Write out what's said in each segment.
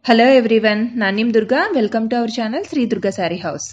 hello everyone ನಾನು ನಿಮ್ Durga welcome to our channel Shri Durga sari house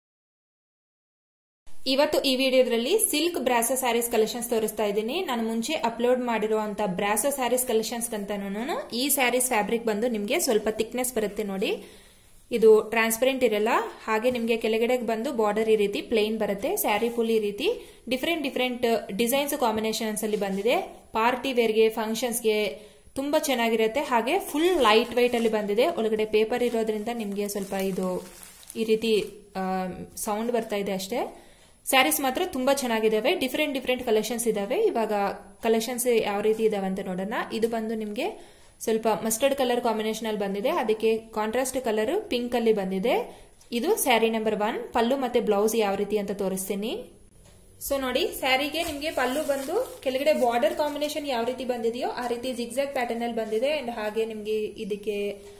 ಇವತ್ತು ಈ ವಿಡಿಯೋದಲ್ಲಿ ಸಿಲ್ಕ್ ಬ್ರಾಸೋ ಸ್ಯಾರೀಸ್ ಕಲೆಕ್ಷನ್ಸ್ ತೋರಿಸ್ತಾ ಇದ್ದೀನಿ ನಾನು ಮುಂಚೆ ಅಪ್ಲೋಡ್ ಮಾಡಿರುವಂತ ಬ್ರಾಸೋ ಸ್ಯಾರೀಸ್ ಕಲೆಕ್ಷನ್ಸ್ ಅಂತಾನು ಈ ಸ್ಯಾರೀಸ್ ಫ್ಯಾಬ್ರಿಕ್ ಬಂದು ನಿಮಗೆ ಸ್ವಲ್ಪ ಥಿಕ್ನೆಸ್ ಬರುತ್ತೆ ನೋಡಿ ಇದು ಟ್ರಾನ್ಸ್ಪರೆಂಟ್ ಇರಲ್ಲ ಹಾಗೆ ನಿಮಗೆ ಕೆಳಗಡೆ ಬಂದು ಬಾರ್ಡರ್ ಈ ರೀತಿ ಪ್ಲೇನ್ ಬರುತ್ತೆ ಸ್ಯಾರಿ ಫುಲ್ ಈ ರೀತಿ ಡಿಫ್ರೆಂಟ್ ಡಿಫ್ರೆಂಟ್ ಡಿಸೈನ್ಸ್ ಕಾಂಬಿನೇಷನ್ಸ್ ಅಲ್ಲಿ ಬಂದಿದೆ ಪಾರ್ಟಿ ವೇರ್ಗೆ ಫಂಕ್ಷನ್ಸ್ಗೆ ತುಂಬಾ ಚೆನ್ನಾಗಿರುತ್ತೆ ಹಾಗೆ ಫುಲ್ ಲೈಟ್ ವೈಟ್ ಅಲ್ಲಿ ಬಂದಿದೆ ಒಳಗಡೆ ಪೇಪರ್ ಇರೋದ್ರಿಂದ ನಿಮಗೆ ಸ್ವಲ್ಪ ಇದು ಈ ರೀತಿ ಸೌಂಡ್ ಬರ್ತಾ ಇದೆ ಅಷ್ಟೇ ಸ್ಯಾರೀಸ್ ಮಾತ್ರ ತುಂಬಾ ಚೆನ್ನಾಗಿದಾವೆ ಡಿಫ್ರೆಂಟ್ ಡಿಫ್ರೆಂಟ್ ಕಲೆಕ್ಷನ್ಸ್ ಇದಾವೆ ಇವಾಗ ಕಲೆಕ್ಷನ್ಸ್ ಯಾವ ರೀತಿ ಇದಾವೆ ಅಂತ ನೋಡೋಣ ಇದು ಬಂದು ನಿಮಗೆ ಸ್ವಲ್ಪ ಮಸ್ಟರ್ಡ್ ಕಲರ್ ಕಾಂಬಿನೇಷನ್ ಅಲ್ಲಿ ಬಂದಿದೆ ಅದಕ್ಕೆ ಕಾಂಟ್ರಾಸ್ಟ್ ಕಲರ್ ಪಿಂಕ್ ಅಲ್ಲಿ ಬಂದಿದೆ ಇದು ಸ್ಯಾರಿ ನಂಬರ್ ಒನ್ ಪಲ್ಲು ಮತ್ತೆ ಬ್ಲೌಸ್ ಯಾವ ರೀತಿ ಅಂತ ತೋರಿಸ್ತೀನಿ ಸೊ ನೋಡಿ ಸ್ಯಾರಿಗೆ ನಿಮಗೆ ಪಲ್ಲು ಬಂದು ಕೆಳಗಡೆ ಬಾರ್ಡರ್ ಕಾಂಬಿನೇಷನ್ ಯಾವ ರೀತಿ ಬಂದಿದೆಯೋ ಆ ರೀತಿ ಜಿಗ್ಜಾಗ್ ಪ್ಯಾಟರ್ನ್ ಅಲ್ಲಿ ಬಂದಿದೆ ಅಂಡ್ ಹಾಗೆ ನಿಮಗೆ ಇದಕ್ಕೆ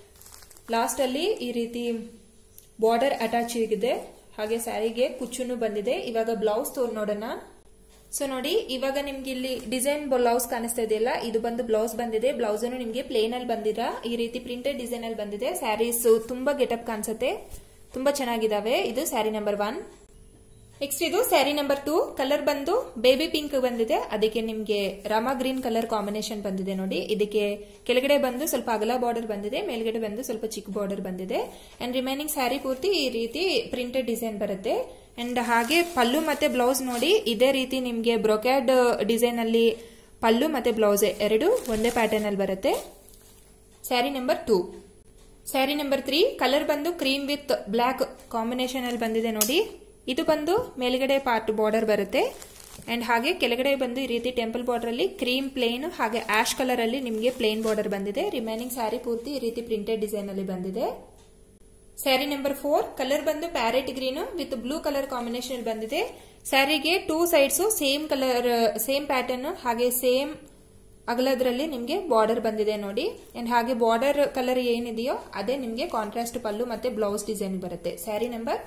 ಲಾಸ್ಟ್ ಅಲ್ಲಿ ಈ ರೀತಿ ಬಾರ್ಡರ್ ಅಟ್ಯಾಚ್ ಆಗಿದೆ ಹಾಗೆ ಸ್ಯಾರಿಗೆ ಕುಚ್ಚುನು ಬಂದಿದೆ ಇವಾಗ ಬ್ಲೌಸ್ ತೋರ್ ನೋಡೋಣ ಸೊ ನೋಡಿ ಇವಾಗ ನಿಮ್ಗೆ ಇಲ್ಲಿ ಡಿಸೈನ್ ಬ್ಲೌಸ್ ಕಾಣಿಸ್ತಾ ಇದೆಯಲ್ಲ ಇದು ಬಂದು ಬ್ಲೌಸ್ ಬಂದಿದೆ ಬ್ಲೌಸ್ ನಿಮ್ಗೆ ಪ್ಲೇನ್ ಅಲ್ಲಿ ಬಂದಿರ ಈ ರೀತಿ ಪ್ರಿಂಟೆಡ್ ಡಿಸೈನ್ ಅಲ್ಲಿ ಬಂದಿದೆ ಸ್ಯಾರೀಸ್ ತುಂಬಾ ಗೆಟಪ್ ಕಾಣಿಸುತ್ತೆ ತುಂಬಾ ಚೆನ್ನಾಗಿದಾವೆ ಇದು ಸ್ಯಾರಿ ನಂಬರ್ ಒನ್ ನೆಕ್ಸ್ಟ್ ಇದು ಸ್ಯಾರಿ ನಂಬರ್ ಟೂ ಕಲರ್ ಬಂದು ಬೇಬಿ ಪಿಂಕ್ ಬಂದಿದೆ ಅದಕ್ಕೆ ನಿಮ್ಗೆ ರಾಮ ಗ್ರೀನ್ ಕಲರ್ ಕಾಂಬಿನೇಷನ್ ಬಂದಿದೆ ನೋಡಿ ಇದಕ್ಕೆ ಕೆಳಗಡೆ ಬಂದು ಸ್ವಲ್ಪ ಅಗಲ ಬಾರ್ಡರ್ ಬಂದಿದೆ ಮೇಲ್ಗಡೆ ಬಂದು ಸ್ವಲ್ಪ ಚಿಕ್ಕ ಬಾರ್ಡರ್ ಬಂದಿದೆ ಅಂಡ್ ರಿಮೈನಿಂಗ್ ಸ್ಯಾರಿ ಪೂರ್ತಿ ಈ ರೀತಿ ಪ್ರಿಂಟೆಡ್ ಡಿಸೈನ್ ಬರುತ್ತೆ ಅಂಡ್ ಹಾಗೆ ಪಲ್ಲು ಮತ್ತೆ ಬ್ಲೌಸ್ ನೋಡಿ ಇದೇ ರೀತಿ ನಿಮ್ಗೆ ಬ್ರೊಕ್ಯಾಡ್ ಡಿಸೈನ್ ಅಲ್ಲಿ ಪಲ್ಲು ಮತ್ತೆ ಬ್ಲೌಸ್ ಎರಡು ಒಂದೇ ಪ್ಯಾಟರ್ನ್ ಅಲ್ಲಿ ಬರುತ್ತೆ sari number two sari number three colour ಬಂದು ಕ್ರೀಮ್ ವಿತ್ ಬ್ಲಾಕ್ ಕಾಂಬಿನೇಷನ್ ಅಲ್ಲಿ ಬಂದಿದೆ ನೋಡಿ ಇದು ಬಂದು ಮೇಲ್ಗಡೆ ಪಾರ್ಟ್ ಬಾರ್ಡರ್ ಬರುತ್ತೆ ಅಂಡ್ ಹಾಗೆ ಕೆಳಗಡೆ ಬಂದು ಈ ರೀತಿ ಟೆಂಪಲ್ ಬಾರ್ಡರ್ ಅಲ್ಲಿ ಕ್ರೀಮ್ ಪ್ಲೇನ್ ಹಾಗೆ ಆಶ್ ಕಲರ್ ಅಲ್ಲಿ ನಿಮಗೆ ಪ್ಲೇನ್ ಬಾರ್ಡರ್ ಬಂದಿದೆ ರಿಮೈನಿಂಗ್ ಸ್ಯಾರಿ ಪೂರ್ತಿ ಈ ರೀತಿ ಪ್ರಿಂಟೆಡ್ ಡಿಸೈನ್ ಅಲ್ಲಿ ಬಂದಿದೆ ಸ್ಯಾರಿ ನಂಬರ್ ಫೋರ್ ಕಲರ್ ಬಂದು parrot green with blue colour combination ಬಂದಿದೆ ಸ್ಯಾರಿಗೆ two sides same colour same pattern ಹಾಗೆ ಸೇಮ್ ಅಗಲದ್ರಲ್ಲಿ ನಿಮಗೆ ಬಾರ್ಡರ್ ಬಂದಿದೆ ನೋಡಿ ಅಂಡ್ ಹಾಗೆ ಬಾರ್ಡರ್ ಕಲರ್ ಏನಿದೆಯೋ ಅದೇ ನಿಮಗೆ ಕಾಂಟ್ರಾಸ್ಟ್ ಪಲ್ಲು ಮತ್ತೆ ಬ್ಲೌಸ್ ಡಿಸೈನ್ ಬರುತ್ತೆ sari number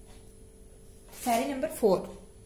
sari number four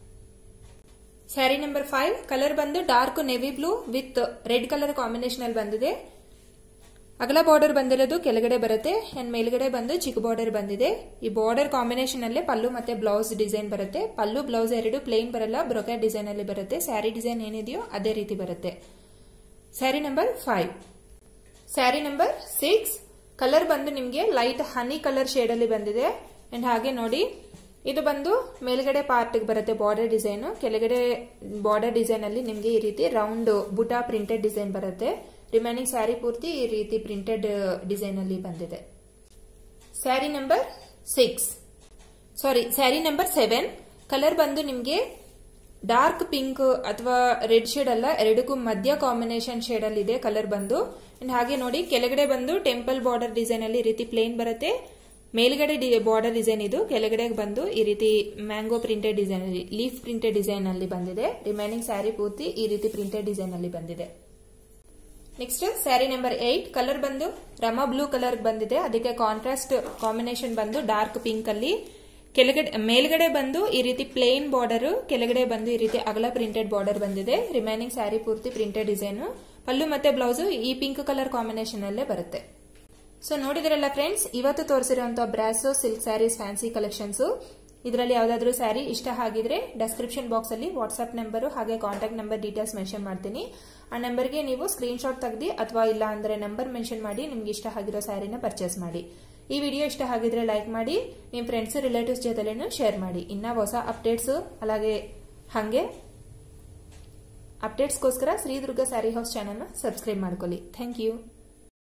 sari number five colour ಬಂದು dark navy blue with red colour combination ಅಲ್ಲಿ ಬಂದಿದೆ ಅಗಲ ಬಾರ್ಡರ್ ಬಂದಿರೋದು ಕೆಳಗಡೆ ಬರುತ್ತೆ ಅಂಡ್ ಮೇಲ್ಗಡೆ ಬಂದು ಚಿಕ್ಕ ಬಾರ್ಡರ್ ಬಂದಿದೆ ಈ ಬಾರ್ಡರ್ ಕಾಂಬಿನೇಷನ್ ಅಲ್ಲೇ ಪಲ್ಲು ಮತ್ತೆ ಬ್ಲೌಸ್ ಡಿಸೈನ್ ಬರುತ್ತೆ ಪಲ್ಲು ಬ್ಲೌಸ್ ಎರಡು ಪ್ಲೇನ್ ಬರಲ್ಲ ಬ್ರೊಕೆಟ್ ಡಿಸೈನ್ ಅಲ್ಲಿ ಬರುತ್ತೆ ಸ್ಯಾರಿ ಡಿಸೈನ್ ಏನಿದೆಯೋ ಅದೇ ರೀತಿ ಬರುತ್ತೆ sari number five sari number six colour ಬಂದು ನಿಮಗೆ ಲೈಟ್ ಹನಿ ಕಲರ್ ಶೇಡ್ ಅಲ್ಲಿ ಬಂದಿದೆ ಅಂಡ್ ಹಾಗೆ ನೋಡಿ ಇದು ಬಂದು ಮೇಲ್ಗಡೆ ಪಾರ್ಟ್ ಬರುತ್ತೆ ಬಾರ್ಡರ್ ಡಿಸೈನ್ ಕೆಳಗಡೆ ಬಾರ್ಡರ್ ಡಿಸೈನ್ ಅಲ್ಲಿ ನಿಮಗೆ ಈ ರೀತಿ ರೌಂಡ್ ಬುಟಾ ಪ್ರಿಂಟೆಡ್ ಡಿಸೈನ್ ಬರುತ್ತೆ ರಿಮೈನಿಂಗ್ ಸ್ಯಾರಿ ಪೂರ್ತಿ ಈ ರೀತಿ ಪ್ರಿಂಟೆಡ್ ಡಿಸೈನ್ ಅಲ್ಲಿ ಬಂದಿದೆ sari number six sorry sari number seven colour ಬಂದು ನಿಮಗೆ ಡಾರ್ಕ್ ಪಿಂಕ್ ಅಥವಾ ರೆಡ್ ಶೇಡ್ ಅಲ್ಲ ಎರಡಕ್ಕೂ ಮಧ್ಯ ಕಾಂಬಿನೇಷನ್ ಶೇಡ್ ಅಲ್ಲಿ ಇದೆ ಕಲರ್ ಬಂದು ಹಾಗೆ ನೋಡಿ ಕೆಳಗಡೆ ಬಂದು ಟೆಂಪಲ್ ಬಾರ್ಡರ್ ಡಿಸೈನ್ ಅಲ್ಲಿ ಈ ರೀತಿ ಪ್ಲೇನ್ ಬರುತ್ತೆ ಮೇಲ್ಗಡೆ ಬಾರ್ಡರ್ ಡಿಸೈನ್ ಇದು ಕೆಳಗಡೆ ಬಂದು ಈ ರೀತಿ ಮ್ಯಾಂಗೋ ಪ್ರಿಂಟೆಡ್ ಡಿಸೈನ್ ಅಲ್ಲಿ ಲೀಫ್ ಪ್ರಿಂಟೆಡ್ ಡಿಸೈನ್ ಅಲ್ಲಿ ಬಂದಿದೆ ರಿಮೈನಿಂಗ್ ಸ್ಯಾರಿ ಪೂರ್ತಿ ಈ ರೀತಿ ಪ್ರಿಂಟೆಡ್ ಡಿಸೈನ್ ಅಲ್ಲಿ ಬಂದಿದೆ next sari number eight colour ಬಂದು ರಮಾ ಬ್ಲೂ ಕಲರ್ ಬಂದಿದೆ ಅದಕ್ಕೆ ಕಾಂಟ್ರಾಸ್ಟ್ ಕಾಂಬಿನೇಷನ್ ಬಂದು ಡಾರ್ಕ್ ಪಿಂಕ್ ಅಲ್ಲಿ ಕೆಳಗಡೆ ಮೇಲ್ಗಡೆ ಬಂದು ಈ ರೀತಿ ಪ್ಲೇನ್ ಬಾರ್ಡರ್ ಕೆಳಗಡೆ ಬಂದು ಈ ರೀತಿ ಅಗಲ ಪ್ರಿಂಟೆಡ್ ಬಾರ್ಡರ್ ಬಂದಿದೆ ರಿಮೈನಿಂಗ್ ಸ್ಯಾರಿ ಪೂರ್ತಿ ಪ್ರಿಂಟೆಡ್ ಡಿಸೈನ್ ಪಲ್ಲು ಮತ್ತೆ ಬ್ಲೌಸ್ ಈ ಪಿಂಕ್ ಕಲರ್ ಕಾಂಬಿನೇಷನ್ ಅಲ್ಲೇ ಬರುತ್ತೆ ಸೊ ನೋಡಿದ್ರಲ್ಲ ಫ್ರೆಂಡ್ಸ್ ಇವತ್ತು ತೋರಿಸಿರುವಂತಹ brasso silk saris fancy collections ಇದರಲ್ಲಿ ಯಾವ್ದಾದ್ರು ಸ್ಯಾರಿ ಇಷ್ಟ ಆಗಿದ್ರೆ ಡಿಸ್ಕ್ರಿಪ್ಷನ್ ಬಾಕ್ಸ್ ಅಲ್ಲಿ ವಾಟ್ಸ್ಆಪ್ ನಂಬರ್ ಹಾಗೆ ಕಾಂಟ್ಯಾಕ್ಟ್ ನಂಬರ್ ಡೀಟೇಲ್ಸ್ ಮೆನ್ಷನ್ ಮಾಡ್ತೀನಿ ಆ ನಂಬರ್ಗೆ ನೀವು ಸ್ಕ್ರೀನ್ ಶಾಟ್ ತೆಗೆದು ಅಥವಾ ಇಲ್ಲ ಅಂದ್ರೆ ನಂಬರ್ ಮೆನ್ಷನ್ ಮಾಡಿ ನಿಮ್ಗೆ ಇಷ್ಟ ಆಗಿರೋ ಸ್ಯಾರಿನ ಪರ್ಚೇಸ್ ಮಾಡಿ ಈ ವಿಡಿಯೋ ಇಷ್ಟ ಆಗಿದ್ರೆ ಲೈಕ್ ಮಾಡಿ ನಿಮ್ಮ ಫ್ರೆಂಡ್ಸ್ ರಿಲೇಟಿವ್ಸ್ ಜೊತೆಲೇನು ಶೇರ್ ಮಾಡಿ ಇನ್ನ ಹೊಸ ಅಪ್ಡೇಟ್ಸ್ అలాగే ಹಾಗೆ ಅಪ್ಡೇಟ್ಸ್ಗೋಸ್ಕರ ಶ್ರೀ ದುರ್ಗ ಸ್ಯಾರಿ ಹೌಸ್ ಚಾನಲ್ನ ಸಬ್ಸ್ಕ್ರೈಬ್ ಮಾಡ್ಕೊಳ್ಳಿ ಥ್ಯಾಂಕ್ ಯು